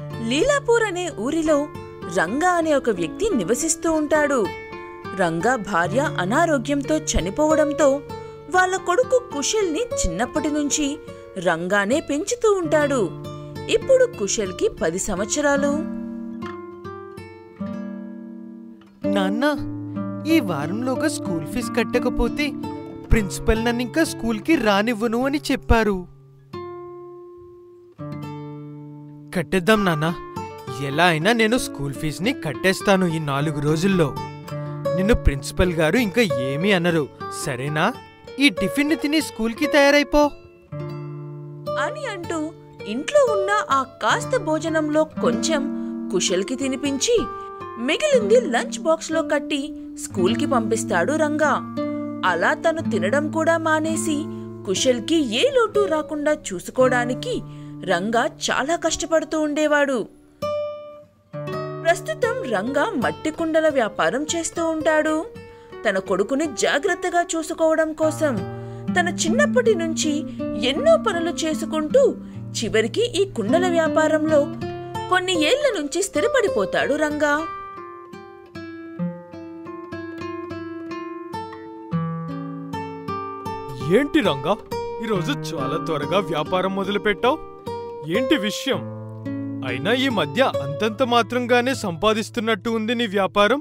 లీలాపూర్ అనే ఊరిలో రంగా అనే ఒక వ్యక్తి నివసిస్తూ ఉంటాడు రంగా భార్య అనారోగ్యంతో చనిపోవడంతో వాళ్ళ కొడుకు కుశల్ని చిన్నప్పటి నుంచి రంగానే పెంచుతూ ఉంటాడు ఇప్పుడు కుశల్కి పది సంవత్సరాలు నాన్న ఈ వారంలోగా స్కూల్ ఫీజు కట్టకపోతే ప్రిన్సిపల్ నన్ను ఇంకా స్కూల్కి రానివ్వను అని చెప్పారు కట్టేద్దాం నాన్న ఎలా అయినా నేను స్కూల్ ఫీజుని కట్టేస్తాను ఈ నాలుగు రోజుల్లో నిన్ను ప్రిన్సిపల్ గారు ఇంకా ఏమీ అనరు సరేనా ఈ టిఫిన్ తిని స్కూల్కి తయారైపో అని అంటూ ఇంట్లో ఉన్న ఆ కాస్త భోజనంలో కొంచెం కుశల్కి తినిపించి మిగిలింది లంచ్ బాక్స్లో కట్టి స్కూల్కి పంపిస్తాడు రంగా అలా తను తినడం కూడా మానేసి కుశల్కి ఏ లోటు రాకుండా చూసుకోవడానికి రంగా చాలా కష్టపడుతూ ఉండేవాడు ప్రస్తుతం రంగా మట్టి కుండల వ్యాపారం చేస్తూ ఉంటాడు తన కొడుకుని జాగ్రత్తగా చూసుకోవడం కోసం తన చిన్నప్పటి నుంచి ఎన్నో పనులు చేసుకుంటూ చివరికి ఈ కుండల వ్యాపారంలో కొన్ని ఏళ్ల నుంచి స్థిరపడిపోతాడు రంగా ఏంటి రంగా ఈరోజు చాలా త్వరగా వ్యాపారం మొదలుపెట్టావు ఏంటి విషయం అయినా ఈ మధ్య అంతంత మాత్రంగానే సంపాదిస్తున్నట్టు ఉంది నీ వ్యాపారం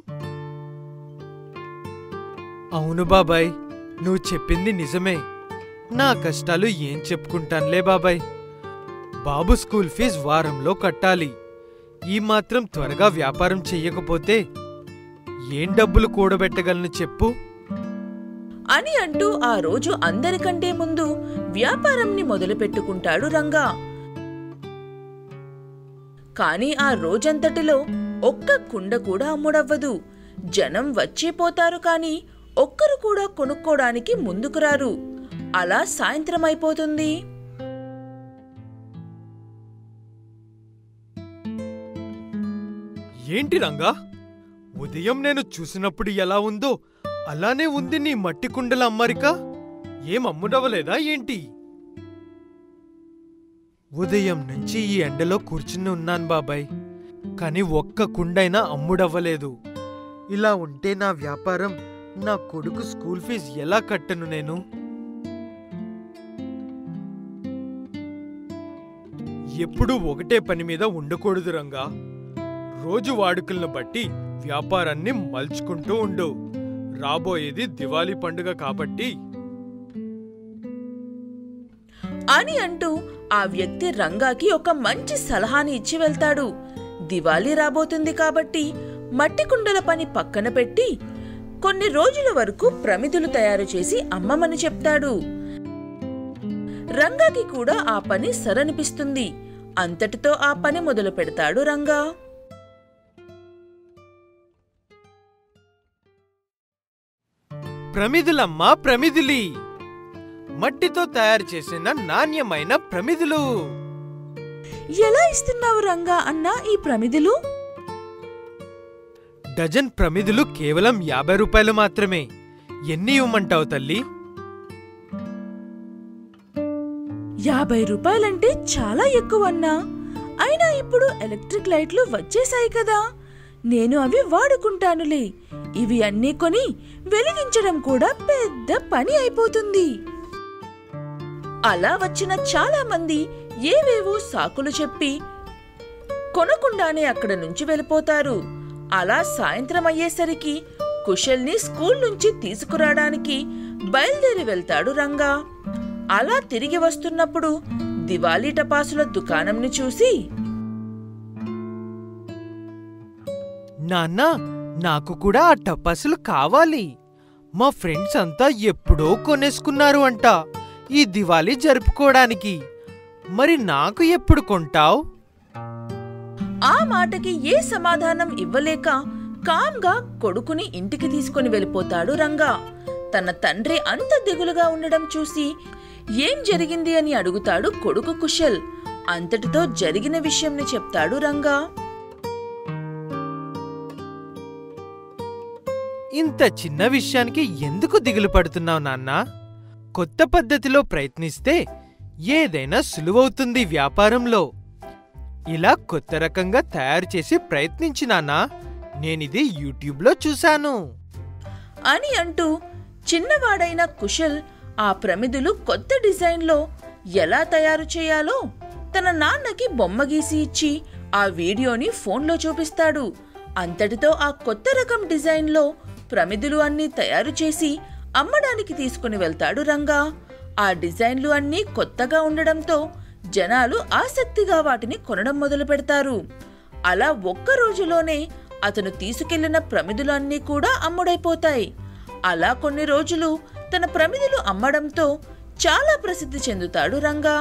అవును బాబాయ్ నువ్వు చెప్పింది నిజమే నా కష్టాలు ఏం చెప్పుకుంటానులే బాబాయ్ బాబు స్కూల్ ఫీజు వారంలో కట్టాలి ఈ మాత్రం త్వరగా వ్యాపారం చెయ్యకపోతే ఏం డబ్బులు కూడబెట్టగలను చెప్పు అని అంటూ ఆ రోజు అందరికంటే ముందు వ్యాపారంని మొదలుపెట్టుకుంటాడు రంగా కాని ఆ రోజంతటిలో ఒక్క కుండ కూడా అమ్ముడవ్వదు జనం వచ్చిపోతారు కాని ఒక్కరు కూడా కొనుక్కోడానికి ముందుకు రారు అలా సాయంత్రం అయిపోతుంది ఏంటి రంగా ఉదయం నేను చూసినప్పుడు ఎలా ఉందో అలానే ఉంది నీ మట్టి కుండల అమ్మరిక ఏం అమ్ముడవలేదా ఏంటి ఉదయం నుంచి ఈ ఎండలో కూర్చుని ఉన్నాను బాబాయ్ కాని ఒక్క కుండైనా అమ్ముడవ్వలేదు ఇలా ఉంటే నా వ్యాపారం నా కొడుకు స్కూల్ ఫీజు ఎలా కట్టను నేను ఎప్పుడూ ఒకటే పని మీద ఉండకూడదు రంగా రోజు వాడుకలను బట్టి వ్యాపారాన్ని మలుచుకుంటూ ఉండు రాబోయేది దివాళీ పండుగ కాబట్టి అని అంటూ ఆ వ్యక్తి రంగాకి ఒక మంచి సలహాని ఇచ్చి వెళ్తాడు దివాళీ రాబోతుంది కాబట్టి మట్టి కుండల పని పక్కన పెట్టి కొన్ని రోజుల వరకు ప్రమిదులు తయారు చేసి అమ్మమని చెప్తాడు రంగాకి కూడా ఆ పని సరనిపిస్తుంది అంతటితో ఆ పని మొదలు పెడతాడు రంగా ప్రమిదులమ్మా ప్రమిదులి మట్టితో తయారు చేసిన నాణ్యమైన ప్రమిదులు ఎలా ఇస్తున్నావు రంగా అన్నా ఈ ప్రమిదులు డజన్ ప్రమిదులు కేవలం యాభై రూపాయలు మాత్రమే ఎన్ని ఇవ్వమంటావు తల్లి యాభై రూపాయలంటే చాలా ఎక్కువ అన్నా అయినా ఇప్పుడు ఎలక్ట్రిక్ లైట్లు వచ్చేసాయి కదా నేను అవి వాడుకుంటానులే ఇవి అన్నీ కొని వెలిగించడం కూడా పెద్ద పని అయిపోతుంది అలా వచ్చిన చాలా మంది ఏవేవో సాకులు చెప్పి కొనకుండానే అక్కడ నుంచి వెళ్ళిపోతారు అలా సాయంత్రం అయ్యేసరికి కుశల్ని స్కూల్ నుంచి తీసుకురావడానికి బయలుదేరి వెళ్తాడు రంగా అలా తిరిగి వస్తున్నప్పుడు దివాళీ టపాసుల దుకాణంని చూసి నాన్న నాకు కూడా ఆ టపాసులు కావాలి మా ఫ్రెండ్స్ అంతా ఎప్పుడో కొనేసుకున్నారు అంట ఈ దివాళీ జరుపుకోవడానికి మరి నాకు ఎప్పుడు కొంటావ్ ఆ మాటకి ఏ సమాధానం ఇవ్వలేక కామ్గా కొడుకుని ఇంటికి తీసుకొని వెళ్ళిపోతాడు రంగా తన తండ్రి అంత దిగులుగా ఉండడం చూసి ఏం జరిగింది అని అడుగుతాడు కొడుకు కుశల్ అంతటితో జరిగిన విషయంని చెప్తాడు రంగా ఇంత చిన్న విషయానికి ఎందుకు దిగులు పడుతున్నావు నాన్న కొత్త పద్ధతిలో ప్రయత్నిస్తే ఏదైనా సులువవుతుంది వ్యాపారంలో ఇలా కొత్త రకంగా తయారు చేసి ప్రయత్నించినానా నేనిది యూట్యూబ్లో చూశాను అని అంటూ చిన్నవాడైన కుశల్ ఆ ప్రమిదులు కొత్త డిజైన్లో ఎలా తయారు చేయాలో తన నాన్నకి బొమ్మ గీసి ఇచ్చి ఆ వీడియోని ఫోన్లో చూపిస్తాడు అంతటితో ఆ కొత్త రకం డిజైన్లో ప్రమిదులు అన్నీ తయారు చేసి అమ్మడానికి తీసుకుని వెళ్తాడు రంగా ఆ డిజైన్లు అన్నీ కొత్తగా ఉండడంతో జనాలు ఆసక్తిగా వాటిని కొనడం మొదలు పెడతారు అలా ఒక్క రోజులోనే అతను తీసుకెళ్లిన ప్రమిదులు అన్నీ కూడా అమ్ముడైపోతాయి అలా కొన్ని రోజులు తన ప్రమిదులు అమ్మడంతో చాలా ప్రసిద్ధి చెందుతాడు రంగా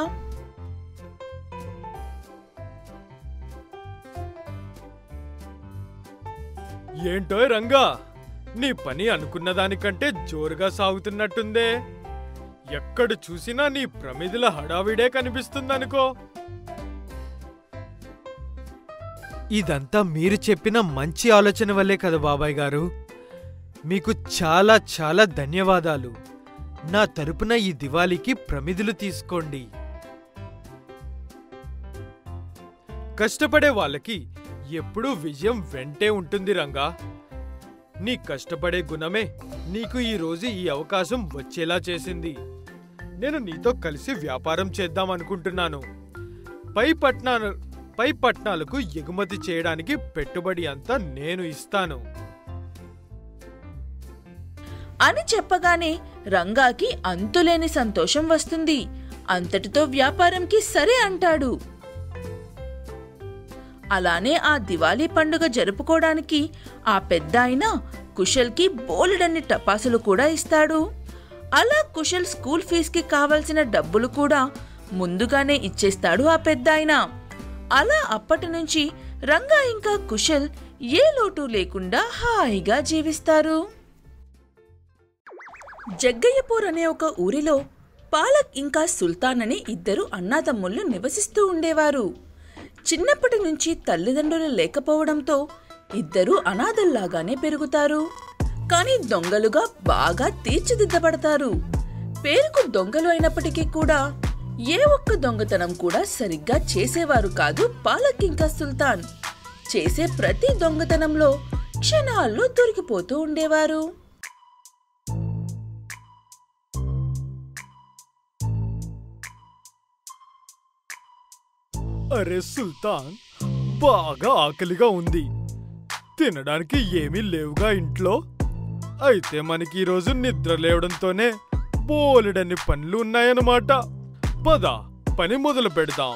ఏంటో రంగా నీ పని అనుకున్న దానికంటే జోరుగా సాగుతున్నట్టుందే ఎక్కడ చూసినా నీ ప్రమిదిల హడావిడే కనిపిస్తుందనుకో ఇదంతా మీరు చెప్పిన మంచి ఆలోచన వల్లే కదా బాబాయ్ గారు మీకు చాలా చాలా ధన్యవాదాలు నా తరపున ఈ దివాళీకి ప్రమిదులు తీసుకోండి కష్టపడే వాళ్ళకి ఎప్పుడూ విజయం వెంటే ఉంటుంది రంగా నీ కష్టపడే గుణమే నీకు ఈ రోజు ఈ అవకాశం వచ్చేలా చేసింది నేను నీతో కలిసి వ్యాపారం చేద్దాం అనుకుంటున్నాను పై పట్నాలు పై పట్నాలకు ఎగుమతి చేయడానికి పెట్టుబడి అంతా నేను ఇస్తాను అని చెప్పగానే రంగాకి అంతులేని సంతోషం వస్తుంది అంతటితో వ్యాపారంకి సరే అంటాడు అలానే ఆ దివాళీ పండుగ జరుపుకోవడానికి ఆ పెద్ద ఆయన కుశల్కి బోలెడన్ని టపాసులు కూడా ఇస్తాడు అలా కుశల్ స్కూల్ ఫీజుకి కావలసిన డబ్బులు కూడా ముందుగానే ఇచ్చేస్తాడు ఆ పెద్ద ఆయన అలా అప్పటి నుంచి రంగా ఇంకా కుశల్ ఏ లోటు లేకుండా హాయిగా జీవిస్తారు జగ్గయ్యపూర్ అనే ఒక ఊరిలో పాలక్ ఇంకా సుల్తాన్ అని ఇద్దరు అన్నాతమ్ముళ్ళు నివసిస్తూ ఉండేవారు చిన్నప్పటి నుంచి తల్లిదండ్రులు లేకపోవడంతో ఇద్దరూ అనాథల్లాగానే పెరుగుతారు కానీ దొంగలుగా బాగా తీర్చిదిద్దబడతారు పేరుకు దొంగలు అయినప్పటికీ కూడా ఏ ఒక్క దొంగతనం కూడా సరిగ్గా చేసేవారు కాదు పాలక్ ఇంకా సుల్తాన్ చేసే ప్రతి దొంగతనంలో క్షణాల్లో దొరికిపోతూ ఉండేవారు అరే సుల్తాన్ బాగా ఆకలిగా ఉంది తినడానికి ఏమీ లేవుగా ఇంట్లో అయితే మనకి ఈరోజు నిద్ర లేవడంతోనే బోలెడన్ని పనులు ఉన్నాయన్నమాట పద పని మొదలు పెడదాం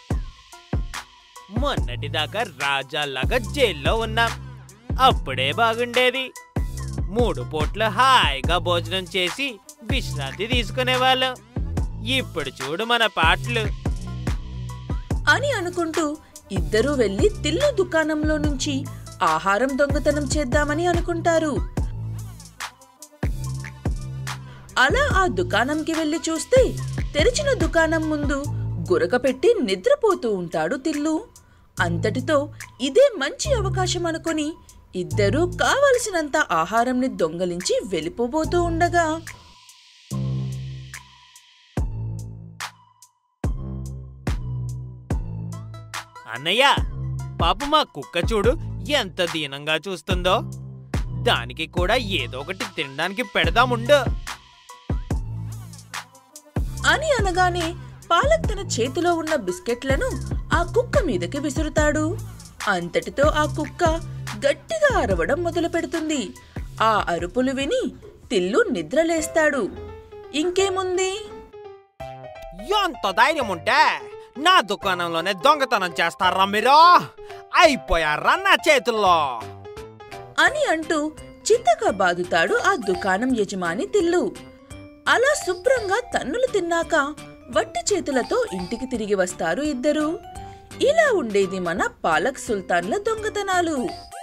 మొన్నటిదాకా రాజాలాగా జైల్లో ఉన్నాం అప్పుడే బాగుండేది మూడు పూట్ల హాయిగా భోజనం చేసి విశ్రాంతి తీసుకునేవాళ్ళం ఇప్పుడు చూడు మన పాటలు అని అనుకుంటూ ఇద్దరూ వెళ్లి తిల్లు దుకాణంలో నుంచి ఆహారం దొంగతనం చేద్దామని అనుకుంటారు అలా ఆ దుకాణంకి వెళ్లి చూస్తే తెరిచిన దుకాణం ముందు గురక పెట్టి నిద్రపోతూ ఉంటాడు తిల్లు అంతటితో ఇదే మంచి అవకాశం అనుకొని ఇద్దరూ కావలసినంత ఆహారంని దొంగలించి వెళ్ళిపోబోతూ ఉండగా అన్నయ్య పాప మా కుక్క చూడు ఎంత దీనంగా చూస్తుందో దానికి కూడా ఏదో ఒకటి తినడానికి పెడదాముండు అని అనగానే పాలక్ తన చేతిలో ఉన్న బిస్కెట్లను ఆ కుక్క మీదకి విసురుతాడు అంతటితో ఆ కుక్క గట్టిగా అరవడం మొదలు పెడుతుంది ఆ అరుపులు విని తిల్లు నిద్రలేస్తాడు ఇంకేముంది ఎంత ధైర్యం ఉంటే నా దుకాణంలోనే దొంగతనం చేస్తారా మీరు అయిపోయారా నా చేతుల్లో అని అంటూ చిత్తగా బాదుతాడు ఆ దుకాణం యజమాని తిల్లు అలా శుభ్రంగా తన్నులు తిన్నాక వట్టి చేతులతో ఇంటికి తిరిగి వస్తారు ఇద్దరు ఇలా ఉండేది మన పాలక్ సుల్తాన్ల దొంగతనాలు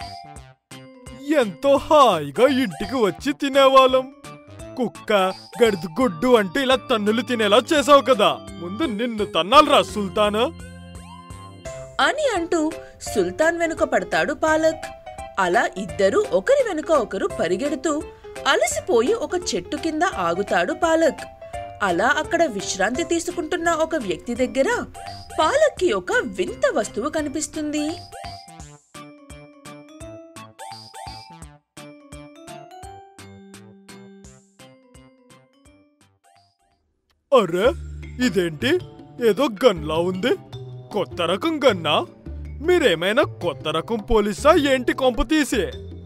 ఎంతో హాయిగా ఇంటికి వచ్చి తినేవాళ్ళం కుక్క గడిది గుడ్డు అంటూ ఇలా తన్నులు తినేలా చేసావు కదా ముందు నిన్ను తన్నాలరా సుల్తాన్ అని అంటూ సుల్తాన్ వెనుక పడతాడు పాలక్ అలా ఇద్దరు ఒకరి వెనుక ఒకరు పరిగెడుతూ అలసిపోయి ఒక చెట్టు కింద ఆగుతాడు పాలక్ అలా అక్కడ విశ్రాంతి తీసుకుంటున్న ఒక వ్యక్తి దగ్గర పాలక్కి ఒక వింత వస్తువు కనిపిస్తుంది అరే ఇదేంటి ఏదో గన్లా ఉంది కొత్త రకం గన్నా మీరేమైనా కొత్త రకం పోలీసా ఏంటి కొంప తీసి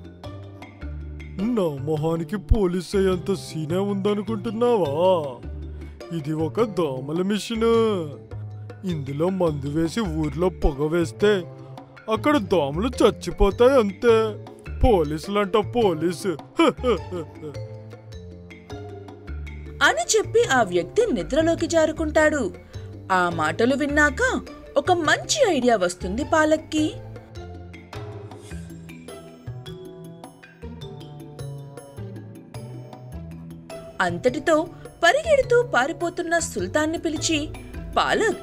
నా మొహానికి పోలీస్ అయ్యేంత సీనే ఉందనుకుంటున్నావా ఇది ఒక దోమల మిషన్ ఇందులో మందు వేసి ఊర్లో పొగ వేస్తే అక్కడ దోమలు చచ్చిపోతాయి అంతే పోలీసులంట పోలీసు అని చెప్పి ఆ వ్యక్తి నిద్రలోకి జారుకుంటాడు ఆ మాటలు విన్నాక ఒక మంచి ఐడియా వస్తుంది పాలక్కి అంతటితో పరిగెడుతూ పారిపోతున్న సుల్తాన్ని పిలిచి పాలక్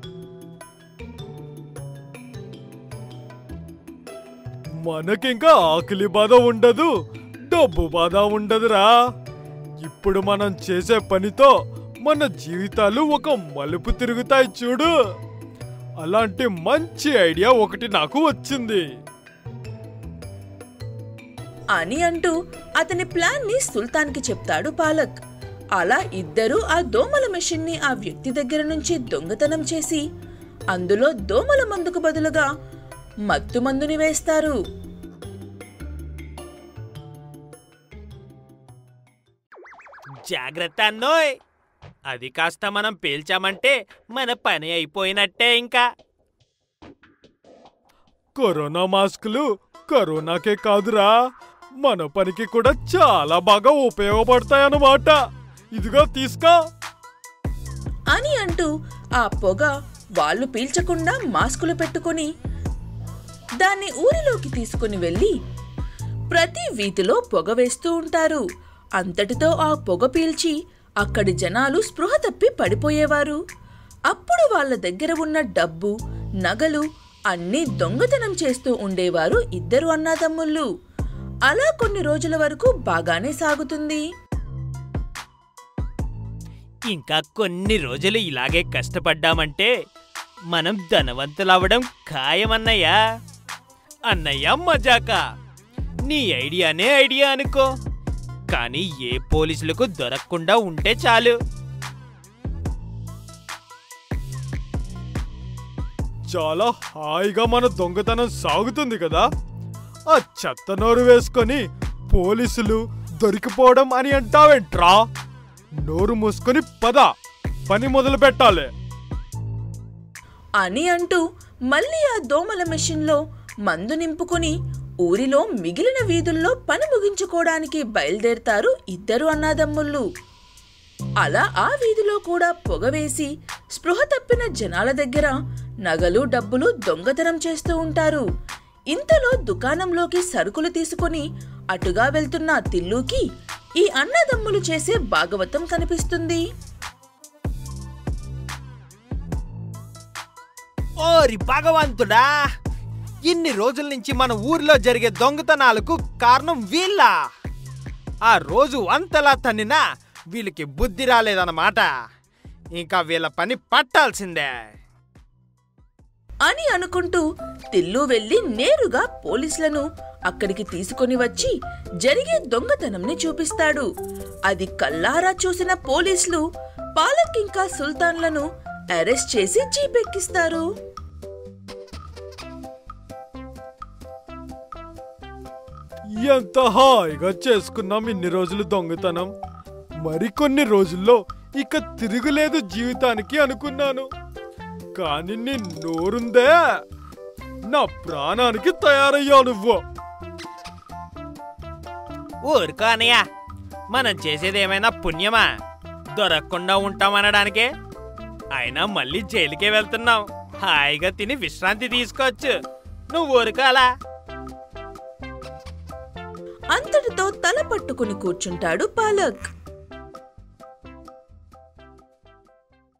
మనకింకా ఆకలి బాధ ఉండదు డబ్బు బాధ ఉండదురా ఇప్పుడు మనం చేసే పనితో మన జీవితాలు ఒక మలుపు తిరుగుతాయి చూడు అలాంటి మంచి ఐడియా ఒకటి నాకు వచ్చింది అని అంటూ అతని ప్లాన్ ని సుల్తాన్కి చెప్తాడు పాలక్ అలా ఇద్దరూ ఆ దోమల మెషిన్ ని ఆ వ్యక్తి దగ్గర నుంచి దొంగతనం చేసి అందులో దోమల మందుకు బదులుగా మత్తు మందుని వేస్తారు జాగ్రత్త అన్నోయ్ అది కాస్త మనం పేల్చామంటే మన పని అయిపోయినట్టే ఇంకా కరోనా మాస్కులు కరోనాకే కాదురా మన పనికి కూడా చాలా బాగా ఉపయోగపడతాయన్నమాట ఇదిగో తీసుకో అని అంటూ ఆ పొగ వాళ్ళు పీల్చకుండా మాస్కులు పెట్టుకొని దాన్ని ఊరిలోకి తీసుకుని వెళ్ళి ప్రతి వీధిలో పొగ వేస్తూ ఉంటారు అంతటితో ఆ పొగ పీల్చి అక్కడి జనాలు స్పృహ తప్పి పడిపోయేవారు అప్పుడు వాళ్ళ దగ్గర ఉన్న డబ్బు నగలు అన్నీ దొంగతనం చేస్తూ ఉండేవారు ఇద్దరు అన్నదమ్ముళ్ళు అలా కొన్ని రోజుల వరకు బాగానే సాగుతుంది ఇంకా కొన్ని రోజులు ఇలాగే కష్టపడ్డామంటే మనం ధనవంతులవ్వడం ఖాయమన్నయ్యా అన్నయ్య మజాక నీ ఐడియానే ఐడియా అనుకో కానీ ఏ పోలీసులకు దొరకకుండా ఉంటే చాలు చాలా హాయిగా మన దొంగతనం సాగుతుంది కదా ఆ చెత్త నోరు వేసుకొని పోలీసులు దొరికిపోవడం అని అంటావేంట్రా నోరు మూసుకొని పద పని మొదలు పెట్టాలి అని అంటూ మళ్ళీ ఆ దోమల మెషిన్లో మందు నింపుకుని ఊరిలో మిగిలిన వీధుల్లో పని ముగించుకోవడానికి బయలుదేరతారు ఇద్దరు అన్నదమ్ముళ్ళు అలా ఆ వీధిలో కూడా పొగ వేసి స్పృహ తప్పిన జనాల దగ్గర నగలు డబ్బులు దొంగతనం చేస్తూ ఉంటారు ఇంతలో దుకాణంలోకి సరుకులు తీసుకొని అటుగా వెళ్తున్న తిల్లుకి ఈ అన్నదమ్ములు చేసే భాగవతం కనిపిస్తుంది ఓరి భగవంతుడా ఇన్ని రోజుల నుంచి మన ఊర్లో జరిగే దొంగతనాలకు కారణం వీళ్ళ ఆ రోజు అంతలా తన్నినా వీళ్ళకి బుద్ధి రాలేదన్నమాట ఇంకా వీళ్ళ పని పట్టాల్సిందే అని అనుకుంటూ తిల్లు వెళ్లి నేరుగా పోలీసులను అక్కడికి తీసుకొని వచ్చి జరిగే దొంగతనంని చూపిస్తాడు అది కల్లారా చూసిన పోలీసులు పాలక్ ఇంకా సుల్తాన్లను అరెస్ట్ చేసి జీపెక్కిస్తారు ఎంత హాయిగా చేసుకున్నాం ఇన్ని రోజులు దొంగతనం మరికొన్ని రోజుల్లో ఇక తిరుగులేదు జీవితానికి అనుకున్నాను కానీ నీ నోరుందే నా ప్రాణానికి తయారయ్యా నువ్వు ఊరుకో అన్నయ్య మనం చేసేది ఏమైనా పుణ్యమా దొరకకుండా ఉంటామనడానికే అయినా మళ్ళీ జైలుకే వెళ్తున్నాం హాయిగా తిని విశ్రాంతి తీసుకోవచ్చు నువ్వు ఊరుకోలా అంతటితో తల పట్టుకుని కూర్చుంటాడు పాలక్